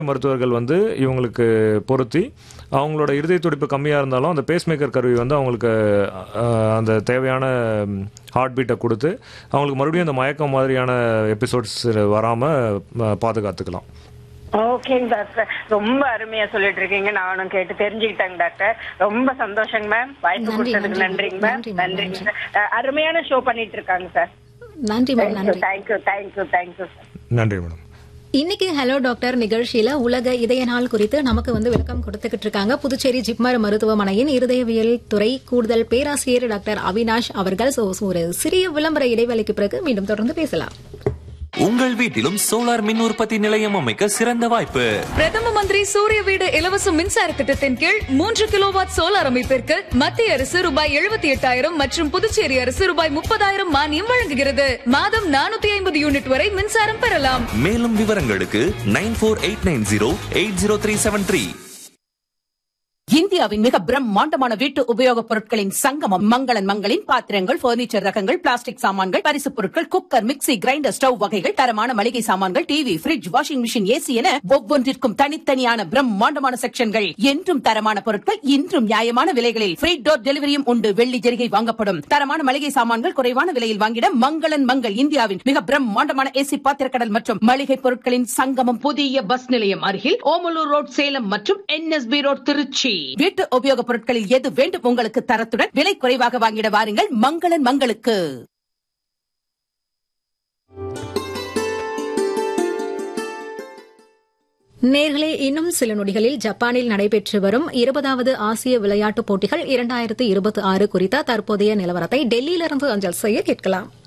மருத்துவர்கள் வந்து இவங்களுக்கு பொருத்தி அவங்களோட இருதய துடிப்பு கம்மியாக இருந்தாலும் அந்த பேஸ்மேக்கர் கருவி வந்து அவங்களுக்கு அஹ், அந்த தேவையான ஹார்ட் பீட்டை கொடுத்து அவங்களுக்கு மறுபடியும் அந்த மயக்கம் மாதிரியான எபிசோட்ஸ் வராமல் பாதுகாத்துக்கலாம் ஓகேங்க டாக்டர் ரொம்ப அருமையா சொல்லிட்டு இருக்கீங்க நானும் கேட்டு தெரிஞ்சுக்கிட்டேங்க டாக்டர் ரொம்ப சந்தோஷங்க மேம் வாய்ப்பு நன்றி, கொடுத்ததுக்கு நன்றி, நன்றிங்க மேம் நன்றி, மேம், நன்றிங்க நன்றி. சார் அஹ், அருமையான ஷோ பண்ணிட்டு இருக்காங்க சார் நன்றி மேம் தேங்க்யூ நன்றி தேங்க்யூ தேங்க்யூ தேங்க்யூ சார் நன்றி மேடம் இன்னைக்கு ஹலோ டாக்டர் நிகழ்ச்சியில உலக இதய நாள் குறித்து நமக்கு வந்து விளக்கம் கொடுத்துக்கிட்டு இருக்காங்க புதுச்சேரி ஜிப்மர் மருத்துவமனையின் இருதயவியல் துறை கூடுதல் பேராசிரியர் டாக்டர் அவினாஷ் அவர்கள் So, ஒரு சிறிய விளம்பர இடைவேளைக்கு பிறகு மீண்டும் தொடர்ந்து பேசலாம் உங்கள் வீட்டிலும் சோலார் மின் உற்பத்தி நிலையம் அமைக்க சிறந்த வாய்ப்பு பிரதம மந்திரி சூரிய வீடு இலவச மின்சார திட்டத்தின் கீழ் மூன்று கிலோவாட் சோலார் அமைப்பிற்கு மத்திய அரசு ரூபாய் எழுபத்தி எட்டாயிரம் மற்றும் புதுச்சேரி அரசு ரூபாய் முப்பதாயிரம் மானியம் வழங்குகிறது மாதம் நானூத்தி ஐம்பது யூனிட் வரை மின்சாரம் பெறலாம் மேலும் விவரங்களுக்கு nine four eight nine zero eight zero three seven three இந்தியாவின் மிக பிரம்மாண்டமான வீட்டு உபயோகப் பொருட்களின் சங்கமம் மங்களன் மங்களின் பாத்திரங்கள் பர்னிச்சர் ரகங்கள் பிளாஸ்டிக் சாமான்கள் பரிசுப் பொருட்கள் குக்கர் மிக்ஸி கிரைண்டர் ஸ்டவ் வகைகள் தரமான மளிகை சாமான்கள் TV fridge washing machine AC என ஒவ்வொன்றிற்கும் தனித்தனியான பிரம்மாண்டமான செக்ஷன்கள் என்றும் தரமான பொருட்கள் இன்றும் நியாயமான விலைகளில் ஃப்ரீ டோர் டெலிவரியும் உண்டு வெள்ளி ஜெரிகை வாங்கப்படும் தரமான மளிகை சாமான்கள் குறைவான விலையில் வாங்கிட மங்களன் மங்கள் இந்தியாவின் மிக பிரம்மாண்டமான ஏசி பாத்திரக்கடல் மற்றும் மளிகை பொருட்களின் சங்கமம் புதிய பஸ் நிலையம் அருகில் ஓமலூர் ரோட் சேலம் மற்றும் என்எஸ்பி ரோட் திருச்சி வீட்டு உபயோகப் பொருட்களில் எது வேண்டும் உங்களுக்கு தரத்துடன் விலை குறைவாக வாங்கிட வாருங்கள் மங்களன் மங்களுக்கு நேர்களே இன்னும் சில நொடிகளில் ஜப்பானில் நடைபெற்று வரும் இருபதாவது ஆசிய விளையாட்டுப் போட்டிகள் இரண்டாயிரத்து இருபத்தி ஆறு குறித்த தற்போதைய நிலவரத்தை டெல்லியிலிருந்து அஞ்சல் செய்ய கேட்கலாம்